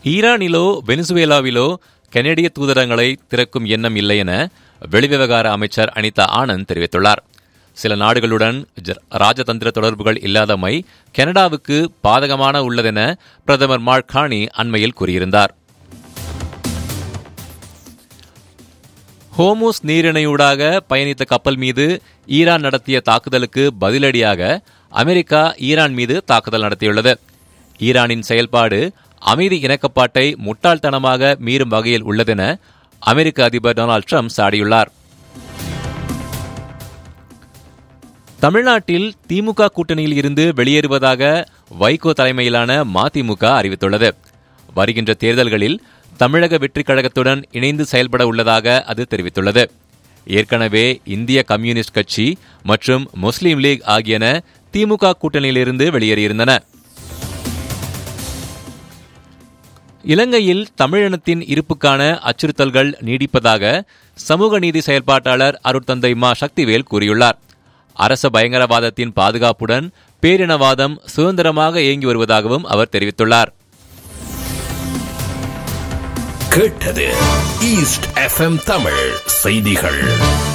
ஈரானிலோ வெனிசுவேலாவிலோ கனேடிய தூதரங்களை திறக்கும் எண்ணம் இல்லை என வெளிவிவகார அமைச்சர் அனிதா ஆனந்த் தெரிவித்துள்ளார் சில நாடுகளுடன் ஜ- ராஜதந்திர தொடர்புகள் இல்லாதமை கனடாவுக்கு பாதகமான உள்ளதென பிரதமர் மார்க் கானி அண்மையில் கூறியிருந்தார் ஹோமூஸ் நீரிணையூடாக பயணித்த கப்பல் மீது ஈரான் நடத்திய தாக்குதலுக்கு பதிலடியாக அமெரிக்கா ஈரான் மீது தாக்குதல் நடத்தியுள்ளது ஈரானின் செயல்பாடு அமைதி இணக்கப்பாட்டை முட்டாள்தனமாக மீறும் வகையில் உள்ளதென அமெரிக்க அதிபர் டொனால்ட் ட்ரம்ப் சாடியுள்ளார் தமிழ்நாட்டில் திமுக கூட்டணியில் இருந்து வெளியேறுவதாக வைகோ தலைமையிலான மதிமுக அறிவித்துள்ளது வருகின்ற தேர்தல்களில் தமிழக வெற்றிக் கழகத்துடன் இணைந்து செயல்பட உள்ளதாக அது தெரிவித்துள்ளது ஏற்கனவே இந்திய கம்யூனிஸ்ட் கட்சி மற்றும் முஸ்லீம் லீக் ஆகியன திமுக கூட்டணியிலிருந்து வெளியேறியிருந்தன இலங்கையில் தமிழினத்தின் இருப்புக்கான அச்சுறுத்தல்கள் நீடிப்பதாக சமூக நீதி செயல்பாட்டாளர் அருட்தந்தை மா சக்திவேல் கூறியுள்ளார் அரச பயங்கரவாதத்தின் பாதுகாப்புடன் பேரினவாதம் சுதந்திரமாக இயங்கி வருவதாகவும் அவர் தெரிவித்துள்ளார் கேட்டது ஈஸ்ட் எஃப்எம் தமிழ் செய்திகள்